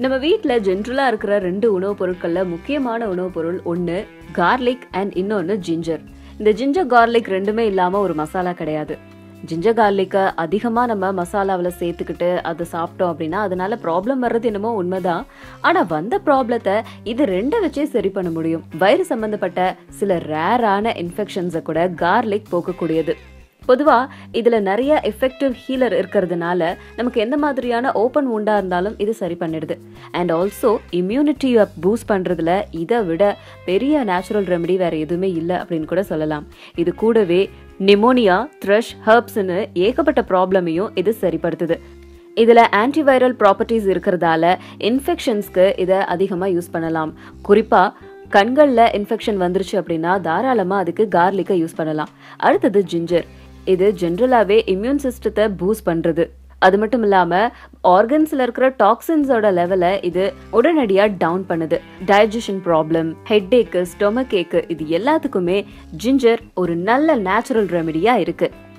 நம்ம வீட்டில் ஜென்ரலாக இருக்கிற ரெண்டு உணவுப் பொருட்களில் முக்கியமான உணவுப் பொருள் ஒன்று கார்லிக் அண்ட் இன்னொன்று ஜிஞ்சர் இந்த ஜிஞ்சர் கார்லிக் ரெண்டுமே இல்லாமல் ஒரு மசாலா கிடையாது ஜிஞ்சர் கார்லிக்கை அதிகமாக நம்ம மசாலாவில் சேர்த்துக்கிட்டு அதை சாப்பிட்டோம் அப்படின்னா அதனால ப்ராப்ளம் வர்றது என்னமோ உண்மைதான் ஆனால் வந்த ப்ராப்ளத்தை இது ரெண்டை வச்சே சரி பண்ண முடியும் வயிறு சம்பந்தப்பட்ட சில ரேரான இன்ஃபெக்ஷன்ஸை கூட கார்லிக் போக்கக்கூடியது பொதுவா இதுல நிறைய எஃபெக்டிவ் ஹீலர் இருக்கிறதுனால நமக்கு எந்த மாதிரியான ஓப்பன் உண்டா இருந்தாலும் இது சரி பண்ணிடுது அண்ட் ஆல்சோ இம்யூனிட்டியை பூஸ்ட் பண்றதுல இதை விட பெரிய நேச்சுரல் ரெமெடி வேற எதுவுமே இல்லை அப்படின்னு கூட சொல்லலாம் இது கூடவே நிமோனியா த்ரஷ் ஹர்ப்ஸ்னு ஏகப்பட்ட ப்ராப்ளமையும் இது சரிப்படுத்துது இதில் ஆன்டிவைரல் ப்ராப்பர்ட்டிஸ் இருக்கிறதால இன்ஃபெக்ஷன்ஸ்க்கு இதை அதிகமாக யூஸ் பண்ணலாம் குறிப்பாக கண்களில் இன்ஃபெக்ஷன் வந்துருச்சு அப்படின்னா தாராளமாக அதுக்கு கார்லிக்கை யூஸ் பண்ணலாம் அடுத்தது ஜிஞ்சர் இது ஜென்ரலாகவே இம்யூன் சிஸ்டத்தை பூஸ்ட் பண்ணுறது அது மட்டும் இல்லாமல் ஆர்கன்ஸில் இருக்கிற டாக்ஸின்ஸோட லெவலை இது உடனடியாக டவுன் பண்ணுது டைஜஷன் ப்ராப்ளம் ஹெட் ஏக்கு ஸ்டொமக் ஏக்கு இது எல்லாத்துக்குமே ஜிஞ்சர் ஒரு நல்ல நேச்சுரல் ரெமெடியாக இருக்குது